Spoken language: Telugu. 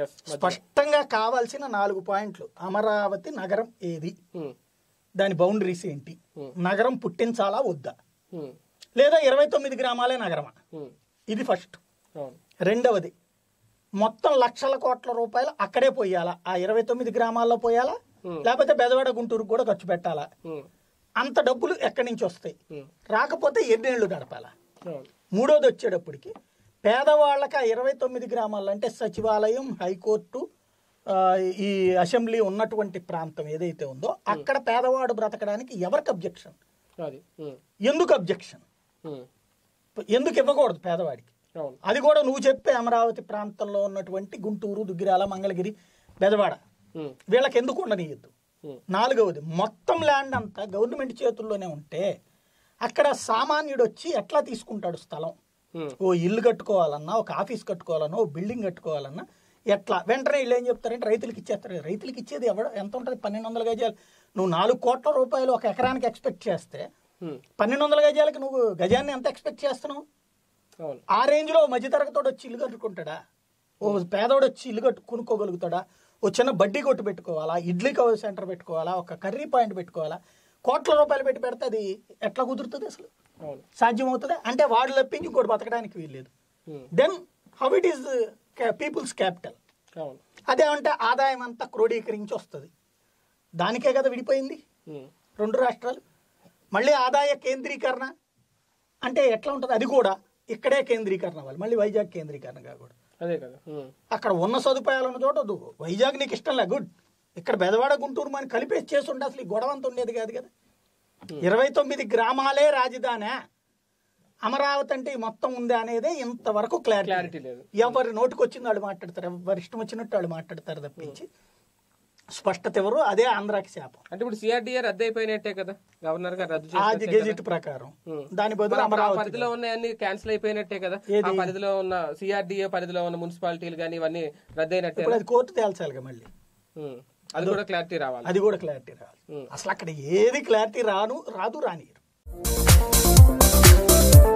ఎస్ స్పష్టంగా కావాల్సిన నాలుగు పాయింట్లు అమరావతి నగరం ఏది దాని బౌండరీస్ ఏంటి నగరం పుట్టించాలా వద్దా లేదా ఇరవై తొమ్మిది గ్రామాలే నగరమా ఇది ఫస్ట్ అవును రెండవది మొత్తం లక్షల కోట్ల రూపాయలు అక్కడే పోయాలా ఆ ఇరవై తొమ్మిది గ్రామాల్లో పోయాలా లేకపోతే బెదవాడ గుంటూరుకు కూడా ఖర్చు పెట్టాలా ఉమ్, అంత డబ్బులు ఎక్కడి నుంచి వస్తాయి ఉమ్, రాకపోతే ఎన్నేళ్లు గడపాలా అవును మూడోది వచ్చేటప్పటికి పేదవాళ్ళకి ఆ ఇరవై తొమ్మిది గ్రామాల్లో అంటే సచివాలయం హైకోర్టు ఆ, ఈ అసెంబ్లీ ఉన్నటువంటి ప్రాంతం ఏదైతే ఉందో అక్కడ పేదవాడు బ్రతకడానికి ఎవరికి అబ్జెక్షన్ అది ఉమ్, ఎందుకు అబ్జెక్షన్ ఉమ్, ఎందుకు ఇవ్వకూడదు పేదవాడికి అవును అది కూడా నువ్వు చెప్పే అమరావతి ప్రాంతంలో ఉన్నటువంటి గుంటూరు దుగ్గిరాల మంగళగిరి బెదవాడ ఉమ్, వీళ్ళకి ఎందుకు ఉండనియద్దు ఉమ్, నాలుగవది మొత్తం ల్యాండ్ అంతా గవర్నమెంట్ చేతుల్లోనే ఉంటే అక్కడ సామాన్యుడు వచ్చి ఎట్లా తీసుకుంటాడు స్థలం ఉమ్, ఓ ఇల్లు కట్టుకోవాలన్నా ఒక ఆఫీస్ కట్టుకోవాలన్నా ఓ బిల్డింగ్ కట్టుకోవాలన్నా ఎట్లా వెంటనే వీళ్ళు ఏం చెప్తారంటే రైతులకి ఇచ్చేస్తారు రైతులకి ఇచ్చేది ఎవడ ఎంత ఉంటుంది పన్నెండు వందల గజాలు నువ్వు నాలుగు కోట్ల రూపాయలు ఒక ఎకరానికి ఎక్స్పెక్ట్ చేస్తే ఉమ్, పన్నెండు వందల గజాలకి నువ్వు గజాన్ని ఎంత ఎక్స్పెక్ట్ చేస్తున్నావు అవును ఆ రేంజ్లో మధ్యతరగతోడు వచ్చి ఇల్లు కట్టుకుంటాడా ఓ పేదోడు వచ్చి ఇల్లు కట్టు కొనుక్కోగలుగుతాడా ఓ చిన్న బడ్డీ కొట్టు పెట్టుకోవాలా ఇడ్లీ కవర్ సెంటర్ పెట్టుకోవాలా ఒక కర్రీ పాయింట్ పెట్టుకోవాలా కోట్ల రూపాయలు పెట్టి పెడితే అది ఎట్లా కుదురుతుంది అసలు అవును సాధ్యమవుతుందా అంటే వాడు తప్పించి ఇంకోటి బతకడానికి వీల్లేదు um, then how it is people's capital అవును అదేమంటే ఆదాయం అంతా క్రోడీకరించి వస్తుంది దానికే కదా విడిపోయింది ఉమ్, రెండు రాష్ట్రాలు మళ్ళీ ఆదాయ కేంద్రీకరణ అంటే ఎట్లా ఉంటుంది అది కూడా ఇక్కడే కేంద్రీకరణ అవ్వాలి మళ్ళీ వైజాగ్ కేంద్రీకరణ కాకూడదు అదే కదా ఉమ్, అక్కడ ఉన్న సదుపాయాలు ఉన్న చోట వద్దు. వైజాగ్ నీకు ఇష్టం లే గుడ్ ఇక్కడ బెదవాడ గుంటూరు మన కలిపేసి చేసి ఉంటే అసలు ఈ గొడవ అంత ఉండేది కాదు కదా ఇరవై తొమ్మిది గ్రామాలే రాజధానే అమరావతి అంటే ఈ మొత్తం ఉందా అనేదే ఇంతవరకు క్లారిటీ క్లారిటీ లేదు ఎవరి నోటికి వచ్చింది వాళ్ళు మాట్లాడతారు ఎవరి ఇష్టం వచ్చినట్టు వాళ్ళు మాట్లాడతారు తప్పించి స్పష్టత ఎవరు అదే ఆంధ్రాకి శాపం అంటే ఇప్పుడు సిఆర్డీఏ రద్దు అయిపోయినట్టే కదా గవర్నర్ గారు రద్దు ఆ చేసి గెజిట్ ప్రకారం ఉమ్. దాని బదులు మరి అప్పుడు ఆ అమరావతి పరిధిలో ఉన్నాయన్నీ క్యాన్సిల్ అయిపోయినట్టే కదా ఆ పరిధిలో ఉన్న సిఆర్డీఏ పరిధిలో ఉన్న మున్సిపాలిటీలు కానీ ఇవన్నీ రద్దు అయినట్టే ఇప్పుడు అది కోర్టు తేల్చాలిగా మళ్ళీ ఉమ్, అది కూడా క్లారిటీ రావాలి అది కూడా క్లారిటీ రావాలి ఉమ్. అసలు అక్కడ ఏది క్లారిటీ రాను రాదు రానియరు